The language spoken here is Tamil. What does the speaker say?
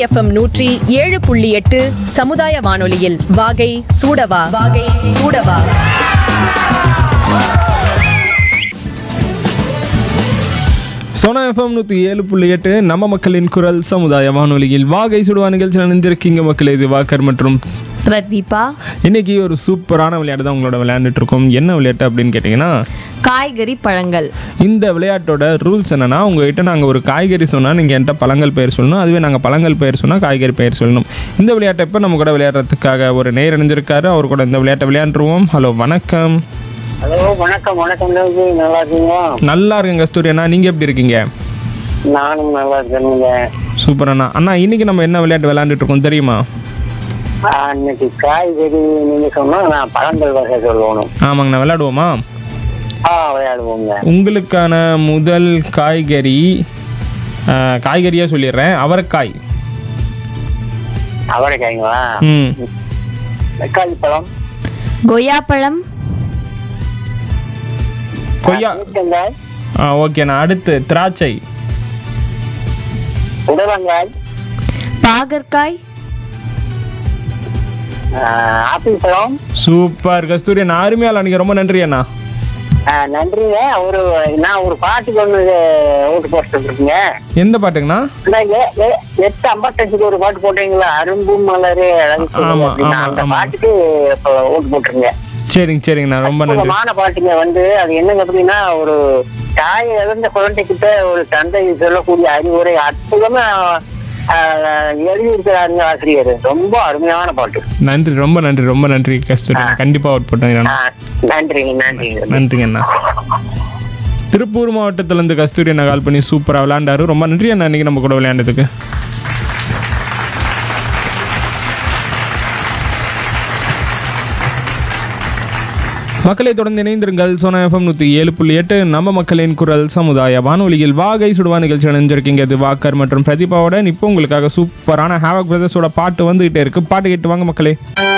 எஃப்எம் நூற்றி ஏழு புள்ளி எட்டு சமுதாய வானொலியில் வாகை சூடவா வாகை சூடவா சோனா எஃப்எம் நூற்றி ஏழு புள்ளி எட்டு நம்ம மக்களின் குரல் சமுதாய வானொலியில் வாகை சுடுவா நிகழ்ச்சி நினைஞ்சிருக்கீங்க மக்கள் இது வாக்கர் மற்றும் பிரதீபா இன்னைக்கு ஒரு சூப்பரான விளையாட்டு தான் உங்களோட விளையாண்டுட்டு இருக்கோம் என்ன விளையாட்டு அப்படின்னு கேட்டிங்கன்னா காய்கறி பழங்கள் இந்த விளையாட்டோட ரூல்ஸ் என்னன்னா உங்ககிட்ட நாங்கள் ஒரு காய்கறி சொன்னால் நீங்கள் என்கிட்ட பழங்கள் பெயர் சொல்லணும் அதுவே நாங்கள் பழங்கள் பெயர் சொன்னால் காய்கறி பெயர் சொல்லணும் இந்த விளையாட்டை இப்போ நம்ம கூட விளையாடுறதுக்காக ஒரு நேர் இணைஞ்சிருக்காரு அவர் கூட இந்த விளையாட்டை விளையாண்டுருவோம் ஹலோ வணக்கம் ஹலோ வணக்கம் வணக்கம் தேவஜி நல்லா இருக்கீங்களா நல்லா இருக்குங்க கஸ்தூரி அண்ணா நீங்கள் எப்படி இருக்கீங்க நானும் நல்லா இருக்கேனுங்க சூப்பர் அண்ணா அண்ணா இன்னைக்கு நம்ம என்ன விளையாட்டு விளையாண்டுட்டு இருக்கோம் தெரியுமா ஆ, இன்னைக்கு காய்கறி நீங்க சொன்னா நான் பழங்கள் வகை சொல்லணும் ஆமாங்கண்ணா விளையாடுவோமா ஆ விளையாடுவோங்க உங்களுக்கான முதல் காய்கறி காய்கறியாக சொல்லிடுறேன் அவரைக்காய் அவரைக்காய்ங்களா ம் தக்காளி பழம் கொய்யாப்பழம் கொய்யா ஊட்டங்காய் ஆ ஓகேண்ணா அடுத்து திராட்சை உடலங்காய் பாகற்காய் ஆ, ஆப்பிள் பழம் சூப்பர் கஸ்தூரி அண்ணா அருமையால் அன்றைக்கி ரொம்ப நன்றி அண்ணா ஆ, நன்றிங்க ஒரு நான் ஒரு பாட்டுக்கு ஒன்று ஓட்டு போட்டு இருக்கீங்க எந்த பாட்டுங்கண்ணா எட்டு ஐம்பத்தஞ்சுக்கு ஒரு பாட்டு போட்டீங்களா அரும்பும் மலரே அழகு சொல்லுங்க ஆமா, அப்படின்னு. ஆமா, அந்த ஆமா. பாட்டுக்கு இப்ப ஓட்டு போட்டுருங்க சரிங்க சரிங்கண்ணா ரொம்ப நன்றி அற்புதமான பாட்டுங்க வந்து அது என்னங்க அப்படின்னா ஒரு தாய் இழந்த குழந்தைகிட்ட ஒரு தந்தை சொல்லக்கூடிய அறிவுரை அற்புதமா ஆஹ், எழுதியிருக்கிறாருங்க ஆசிரியர் ரொம்ப அருமையான பாட்டு நன்றி ரொம்ப நன்றி ரொம்ப நன்றி கஸ்தூரி அண்ணா. கண்டிப்பா அவுட் போட்டேன் ஆஹ், நன்றிங்க நன்றிங்க நன்றிங்க அண்ணா திருப்பூர் மாவட்டத்திலேருந்து கஸ்தூரி அண்ணா கால் பண்ணி சூப்பராக விளையாண்டாரு ரொம்ப நன்றி அண்ணா இன்னைக்கு நம்ம கூட விளையாண்டதுக்கு மக்களை தொடர்ந்து இணைந்திருங்கள் சோனா எஃப்எம் நூற்றி ஏழு புள்ளி எட்டு நம்ம மக்களின் குரல் சமுதாய வானொலியில் வாகை சுடுவா நிகழ்ச்சி அணிஞ்சிருக்கீங்க இது வாக்கர் மற்றும் பிரதீபாவோட இப்போ உங்களுக்காக சூப்பரான ஹேவக் பிரதர்ஸோட பாட்டு வந்துகிட்டே இருக்கு பாட்டு கேட்டு வாங்க மக்களே